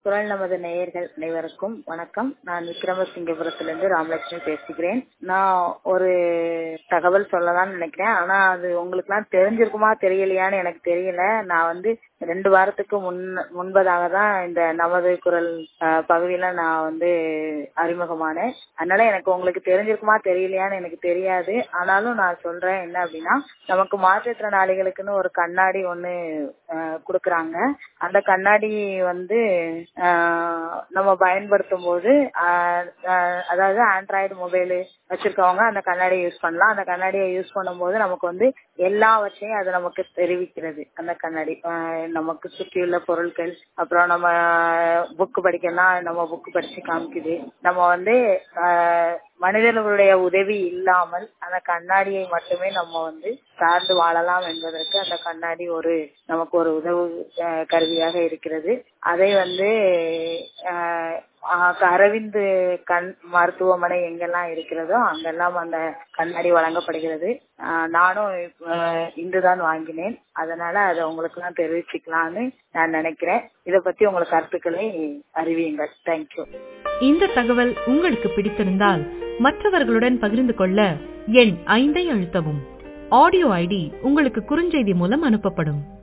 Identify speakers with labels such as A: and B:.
A: குரல் நமது நேயர்கள் அனைவருக்கும் வணக்கம் நான் விக்ரமசிங்கபுரத்திலிருந்து ராமலட்சுமி பேசுகிறேன் நான் ஒரு தகவல் சொல்லலாம்னு நினைக்கிறேன் ஆனா அது உங்களுக்கு எல்லாம் தெரிஞ்சிருக்குமா தெரியலையான்னு எனக்கு தெரியல நான் வந்து ரெண்டு வாரத்துக்கு முன் முன்பதாக தான் இந்த நமது குரல் அஹ், பகுதியில நான் வந்து அறிமுகமானேன் அதனால எனக்கு உங்களுக்கு தெரிஞ்சிருக்குமா தெரியலையான்னு எனக்கு தெரியாது ஆனாலும் நான் சொல்றேன் என்ன அப்படின்னா நமக்கு மாற்றுத்திறனாளிகளுக்குன்னு ஒரு கண்ணாடி ஒண்ணு அஹ், கொடுக்கறாங்க அந்த கண்ணாடி வந்து அஹ், நம்ம பயன்படுத்தும் போது அஹ், அஹ், அதாவது ஆண்ட்ராய்டு மொபைல் வச்சிருக்கவங்க அந்த கண்ணாடியை யூஸ் பண்ணலாம் அந்த கண்ணாடியை யூஸ் பண்ணும்போது நமக்கு வந்து எல்லாவற்றையும் அது நமக்கு தெரிவிக்கிறது அந்த கண்ணாடி அஹ், நமக்கு சுற்றியுள்ள பொருட்கள் அப்புறம் நம்ம புக் படிக்கணும்னா நம்ம புக் படிச்சு காமிக்குது நம்ம வந்து அஹ், மனிதர்களுடைய உதவி இல்லாமல் அந்த கண்ணாடியை மட்டுமே நம்ம வந்து சார்ந்து வாழலாம் என்பதற்கு அந்த கண்ணாடி ஒரு நமக்கு ஒரு உதவு அஹ், கருவியாக இருக்கிறது அதை வந்து அஹ், அஹ், அரவிந்த் கண் மருத்துவமனை எங்கெல்லாம் இருக்கிறதோ அங்கெல்லாம் அந்த கண்ணாடி வழங்கப்படுகிறது அஹ், நானும் அஹ், இன்றுதான் வாங்கினேன் அதனால அதை உங்களுக்கு எல்லாம் தெரிவிச்சுக்கலாம்னு நான் நினைக்கிறேன் இதை பத்தி உங்களுக்கு கருத்துக்களை அறிவியுங்கள் தேங்க்யூ
B: இந்த தகவல் உங்களுக்கு பிடித்திருந்தால் மற்றவர்களுடன் பகிர்ந்து கொள்ள எண் ஐந்தை அழுத்தவும் ஆடியோ ஐடி உங்களுக்கு குறுஞ்செய்தி மூலம் அனுப்பப்படும்